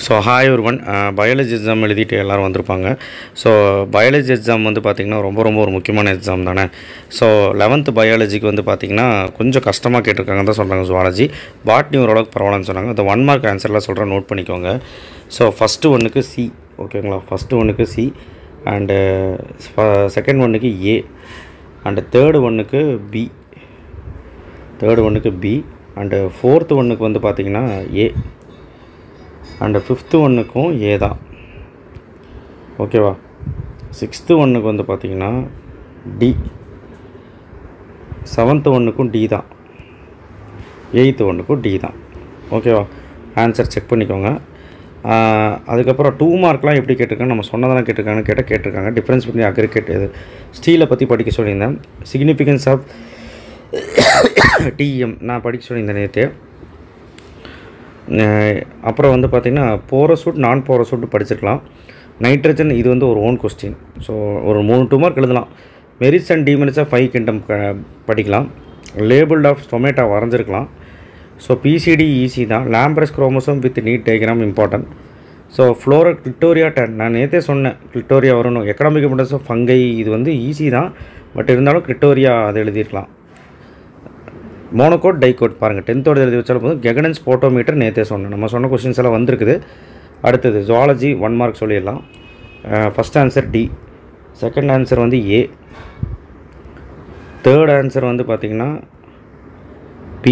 so hi ஒருவன் biology exam எழுதிட்டு எல்லோரும் வந்திருப்பாங்க ஸோ பயாலஜி எக்ஸாம் வந்து பார்த்திங்கன்னா ரொம்ப ரொம்ப ஒரு முக்கியமான எக்ஸாம் தானே ஸோ லெவன்த்து பயாலஜிக்கு வந்து பார்த்திங்கன்னா கொஞ்சம் கஷ்டமாக கேட்டிருக்காங்க தான் சொல்கிறாங்க ஜுவாலஜி பாட்னி ஓரளவுக்கு பரவாயில்லன்னு சொன்னாங்க அந்த ஒன் மார்க் ஆன்சர்லாம் சொல்கிறேன் நோட் பண்ணிக்கோங்க ஸோ ஃபஸ்ட்டு ஒன்றுக்கு சி ஓகேங்களா ஃபஸ்ட்டு ஒன்றுக்கு சி அண்டு செகண்ட் ஒன்றுக்கு ஏ அண்டு தேர்டு ஒன்றுக்கு பி தேர்டு ஒன்றுக்கு பி அண்டு ஃபோர்த்து ஒன்றுக்கு வந்து பார்த்திங்கன்னா ஏ அண்டு ஃபிஃப்த்து ஒன்றுக்கும் ஏ தான் ஓகேவா சிக்ஸ்த்து ஒன்றுக்கு வந்து பார்த்திங்கன்னா டி செவன்த்து ஒன்றுக்கும் டி தான் எயித்து ஒன்றுக்கும் டி தான் ஓகேவா ஆன்சர் செக் பண்ணிக்கோங்க ஆஹ் அதுக்கப்புறம் டூ மார்க்லாம் எப்படி கேட்டிருக்காங்க நம்ம சொன்னதெல்லாம் கேட்டிருக்காங்கன்னு கேட்டால் கேட்டிருக்காங்க டிஃப்ரென்ஸ் பண்ணி அக்ரிகேட் இது ஸ்டீலை பற்றி படிக்க சொல்லியிருந்தேன் சிக்னிஃபிகன்ஸ் ஆஃப் டிஎம் நான் படிக்க சொல்லியிருந்தேன் நேற்று அஹ் அப்புறம் வந்து பார்த்திங்கன்னா போரசூட் நான் போரசூட் படிச்சிருக்கலாம் நைட்ரஜன் இது வந்து ஒரு ஓன் கொஸ்டின் ஸோ ஒரு மூணு டூ மார்க் எழுதலாம் merits and demerits of five kingdom படிக்கலாம் லேபிள்ட் ஆஃப் டொமேட்டோ வரைஞ்சிருக்கலாம் ஸோ பிசிடி ஈஸி தான் lampbrush chromosome with neat diagram important so flora Clitoria ten நான் நேற்றே சொன்னேன் கிளிட்டோரியா வரணும் எக்கனாமிக் இம்பார்ட்டன்ஸ் ஆஃப் ஃபங்கை இது வந்து ஈஸி தான் பட் இருந்தாலும் கிளிட்டோரியா அது எழுதியிருக்கலாம் மோனோகோட் டைகோட் பாருங்கள் டென்த்தோட எழுதி வச்சாலும் போதும் கெகனன்ஸ் போட்டோமீட்டர் நேற்றே சொன்னேன் நம்ம சொன்ன கொஸ்டின்ஸ் எல்லாம் வந்திருக்குது அடுத்தது ஜுவாலஜி ஒன் மார்க் சொல்லிடலாம் first answer D second answer வந்து ஏ தேர்ட் ஆன்சர் வந்து பார்த்திங்கன்னா பி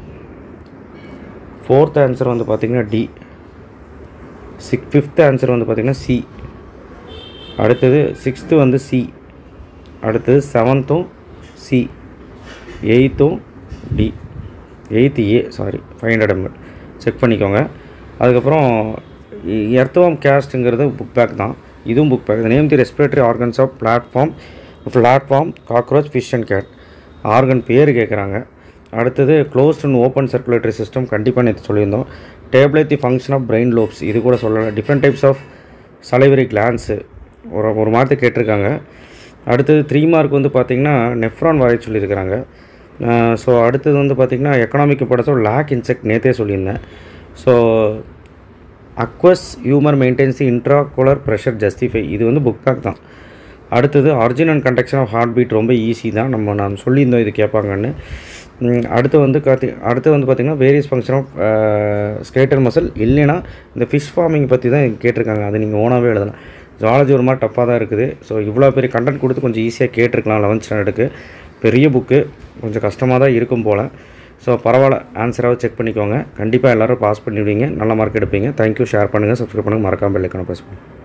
ஃபோர்த் ஆன்சர் வந்து பார்த்திங்கன்னா டி சிக் ஃபிஃப்த் ஆன்சர் வந்து பார்த்திங்கன்னா சி அடுத்தது சிக்ஸ்த்து வந்து சி அடுத்தது செவன்த்தும் சி எயித்தும் D eighth A sorry five hundred ML check பண்ணிக்கோங்க அதுக்கப்புறம் எர்த்தவம் கேஸ்ட்டுங்கிறது புக் பேக் தான் இதுவும் book back name the respiratory organs of platform platform cockroach fish and cat organ பேர் கேட்குறாங்க அடுத்தது closed and open circulatory system கண்டிப்பாக நேற்று சொல்லியிருந்தோம் tabulate the function of brain lobes இது கூட சொல்லலாம் different types of salivary glands ஒரு ஒரு மாதத்தை கேட்டிருக்காங்க அடுத்தது த்ரீ மார்க் வந்து பார்த்திங்கன்னா நெஃப்ரான் வரைய சொல்லியிருக்கிறாங்க ஸோ அடுத்தது வந்து பார்த்திங்கன்னா economic importance of lac insect நேற்றே சொல்லியிருந்தேன் so aqueous humour maintains intraocular pressure justify இது வந்து புக் பேக் தான் அடுத்தது origin and conduction of heartbeat ரொம்ப ஈஸி தான் நம்ம நான் சொல்லியிருந்தோம் இது கேட்பாங்கன்னு ம், அடுத்து வந்து காத்தி அடுத்து வந்து பார்த்திங்கன்னா various function of skeletal muscle இல்லைன்னா இந்த ஃபிஷ் ஃபார்மிங் பற்றி தான் கேட்டிருக்காங்க அது நீங்கள் ஓனாகவே எழுதலாம் ஜுவாலஜி ஒரு மாதிரி டஃப்பாக தான் இருக்குது ஸோ இவ்வளோ பெரிய கண்டென்ட் கொடுத்து கொஞ்சம் ஈஸியாக கேட்டிருக்கலாம் லெவன்த் ஸ்டாண்டர்டுக்கு பெரிய புக்கு கொஞ்சம் கஷ்டமாக தான் இருக்கும் போல் ஸோ பரவாயில்ல ஆன்சராக செக் பண்ணிக்கோங்க கண்டிப்பாக எல்லோரும் பாஸ் பண்ணிவிடுவீங்க நல்ல மார்க் எடுப்பீங்க தேங்க்யூ ஷேர் பண்ணுங்கள் சப்ஸ்கிரைப் பண்ணுங்கள் மறக்காமல் பெல் ஐக்கானை ப்ரெஸ் பண்ணுங்கள்